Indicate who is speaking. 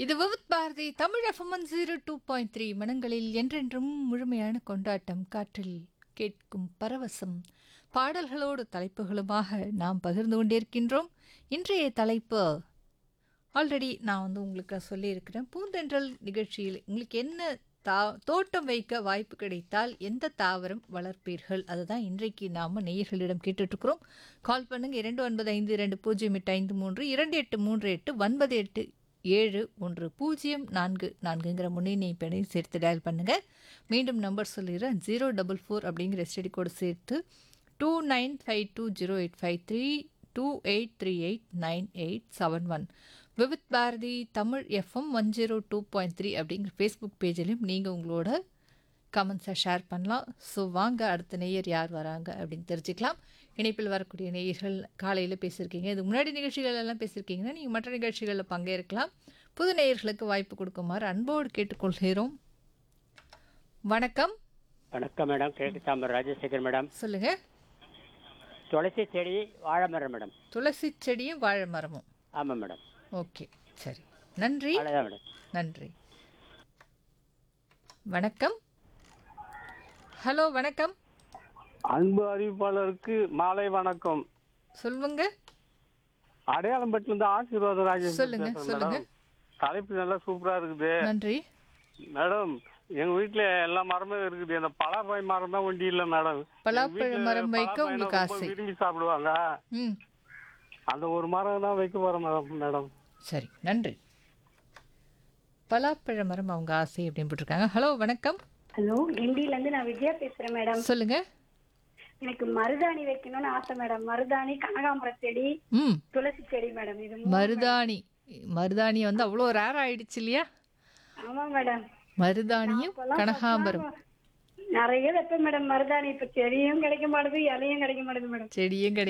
Speaker 1: இது Vividh Bharati Tamil FM zero two point three மனங்களில் என்றென்றும் முழுமையான கொண்டாட்டம் காற்றில் கேட்கும் பரவசம் பாடல்களோடு தலைப்புகளுமாக நாம் பகிர்ந்து கொண்டிருக்கின்றோம் இன்றைய தலைப்பு ஆல்ரெடி நான் வந்து உங்களுக்கு சொல்லியிருக்கிறேன் பூந்தென்றல் நிகழ்ச்சியில் உங்களுக்கு என்ன தா தோட்டம் வைக்க வாய்ப்பு கிடைத்தால் எந்த தாவரம் வளர்ப்பீர்கள் அதுதான் இன்றைக்கு நாம் நேயர்களிடம் கேட்டுட்ருக்குறோம் கால் பண்ணுங்க இரண்டு ஒன்பது ஐந்து இரண்டு பூஜ்ஜியம் எட்டு ஐந்து மூன்று இரண்டு எட்டு மூன்று எட்டு ஒன்பது எட்டு ஏழு ஒன்று பூஜ்ஜியம் நான்கு நான்குங்கிற முன்னணி பெண்ணை சேர்த்து டயல் பண்ணுங்கள் மீண்டும் நம்பர் சொல்லிடுறேன் ஜீரோ டபுள் ஃபோர் அப்படிங்கிற ஸ்டடி கோடு சேர்த்து two nine five two zero eight five three two eight three eight nine eight seven one Vividh Bharati Tamil FM one zero two point three அப்படிங்கிற ஃபேஸ்புக் பேஜிலையும் நீங்கள் உங்களோட கமெண்ட்ஸை ஷேர் பண்ணலாம் ஸோ வாங்க அடுத்த நேயர் யார் வராங்க அப்படின்னு தெரிஞ்சுக்கலாம் இணைப்பில் வரக்கூடிய நேயர்கள் காலையில் பேசியிருக்கீங்க இது முன்னாடி நிகழ்ச்சிகள் எல்லாம் பேசியிருக்கீங்கன்னா நீங்கள் மற்ற நிகழ்ச்சிகளில் பங்கேற்கலாம் புது நேயர்களுக்கு வாய்ப்பு கொடுக்குமாறு அன்போடு கேட்டுக்கொள்கிறோம் வணக்கம்
Speaker 2: வணக்கம் மேடம் கிழக்கு தாம்பரம் ராஜசேகர் மேடம்
Speaker 1: சொல்லுங்கள்
Speaker 2: துளசி செடி வாழை மரம் மேடம்
Speaker 1: துளசி செடியும் வாழை மரமும்
Speaker 2: ஆமாம் மேடம்
Speaker 1: ஓகே சரி நன்றி
Speaker 2: அவ்வளோதான் மேடம்
Speaker 1: நன்றி வணக்கம் ஹலோ வணக்கம்
Speaker 3: அன்பு அறிவிப்பாளருக்கு மாலை வணக்கம்
Speaker 1: சொல்லுங்க
Speaker 3: அடையாளம்பட்டில இருந்து ஆசீர்வாத ராஜேஷ்
Speaker 1: சொல்லுங்க,
Speaker 3: பேசுறேன்
Speaker 1: சொல்லுங்க.
Speaker 3: மேடம். தலைப்பு நல்லா சூப்பரா இருக்குது
Speaker 1: நன்றி
Speaker 3: மேடம் எங்க வீட்ல எல்லா மரமும் இருக்குது அந்த பலாப்பழ மரம் தான் ஒண்டி இல்ல மேடம்
Speaker 1: பலாப்பழ
Speaker 3: எங்க வீட்ல
Speaker 1: மரம் வைக்க
Speaker 3: பலாப்பழம்
Speaker 1: உங்களுக்கு
Speaker 3: ரொம்ப
Speaker 1: ஆசை.
Speaker 3: விரும்பி சாப்பிடுவாங்க
Speaker 1: ம்
Speaker 3: அந்த ஒரு மரம் தான் வைக்க போறேன் மேடம் மேடம்
Speaker 1: சரி நன்றி பலாப்பழ மரம் அவங்க ஆசை அப்படின்னு போட்டிருக்காங்க ஹலோ வணக்கம்
Speaker 4: ஹலோ கிண்டில இருந்து நான் விஜயா பேசுறேன் மேடம்
Speaker 1: சொல்லுங்க
Speaker 4: எனக்கு மருதாணி வைக்கணும்னு ஆசை மேடம் மருதாணி கனகாம்பர செடி
Speaker 1: ம்
Speaker 4: துளசி செடி மேடம் இது மூணு-
Speaker 1: மருதாணி மருதாணி வந்து அவ்வளோ ரேர் ஆயிடுச்சு இல்லையா
Speaker 4: ஆமா மேடம்
Speaker 1: மருதாணியும்
Speaker 4: அப்பெல்லாம்
Speaker 1: கனகாம்பரம்
Speaker 4: நிறைய வைப்பேன் மேடம் மருதாணி இப்ப செடியும் கிடைக்க மாட்டேது இலையும் கிடைக்க மாட்டேது மேடம்
Speaker 1: செடியும் கிடை